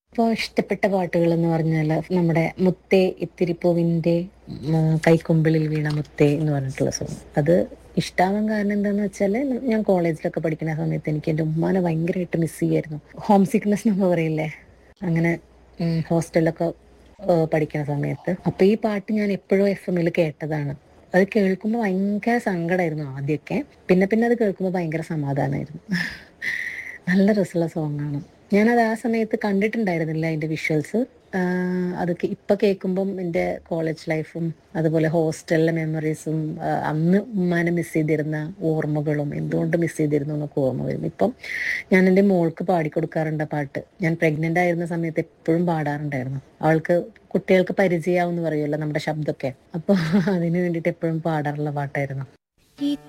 ഇപ്പോൾ ഇഷ്ടപ്പെട്ട പാട്ടുകൾ എന്ന് പറഞ്ഞാൽ നമ്മുടെ മുത്തേ ഇത്തിരിപ്പൂവിൻ്റെ കൈക്കൊമ്പിളിൽ വീണ മുത്തേ എന്ന് പറഞ്ഞിട്ടുള്ള സോങ് അത് ഇഷ്ടാവാൻ കാരണം എന്താന്ന് വെച്ചാൽ ഞാൻ കോളേജിലൊക്കെ പഠിക്കുന്ന സമയത്ത് എനിക്ക് എൻ്റെ ഉമ്മാനെ ഭയങ്കരമായിട്ട് മിസ് ചെയ്യായിരുന്നു ഹോം സിക്നെസ് എന്നൊക്കെ പറയില്ലേ അങ്ങനെ ഹോസ്റ്റലിലൊക്കെ പഠിക്കുന്ന സമയത്ത് അപ്പൊ ഈ പാട്ട് ഞാൻ എപ്പോഴും എഫ് എമ്മിൽ കേട്ടതാണ് അത് കേൾക്കുമ്പോൾ ഭയങ്കര സങ്കടമായിരുന്നു ആദ്യമൊക്കെ പിന്നെ പിന്നെ അത് കേൾക്കുമ്പോൾ ഭയങ്കര സമാധാനമായിരുന്നു നല്ല രസമുള്ള സോങ് ആണ് ഞാനത് ആ സമയത്ത് കണ്ടിട്ടുണ്ടായിരുന്നില്ല അതിന്റെ വിഷ്വൽസ് അതൊക്കെ ഇപ്പൊ കേൾക്കുമ്പം എൻ്റെ കോളേജ് ലൈഫും അതുപോലെ ഹോസ്റ്റലിലെ മെമ്മറീസും അന്ന് ഉമ്മാനെ മിസ് ചെയ്തിരുന്ന ഓർമ്മകളും എന്തുകൊണ്ട് മിസ് ചെയ്തിരുന്നു എന്നൊക്കെ ഓർമ്മ വരും ഇപ്പം ഞാൻ എൻ്റെ മോൾക്ക് പാടിക്കൊടുക്കാറുണ്ട് ആ പാട്ട് ഞാൻ പ്രഗ്നന്റ് ആയിരുന്ന സമയത്ത് എപ്പോഴും പാടാറുണ്ടായിരുന്നു അവൾക്ക് കുട്ടികൾക്ക് പരിചയമാവെന്ന് പറയുമല്ലോ നമ്മുടെ ശബ്ദമൊക്കെ അപ്പോൾ അതിന് വേണ്ടിയിട്ട് എപ്പോഴും പാടാറുള്ള പാട്ടായിരുന്നു ഈ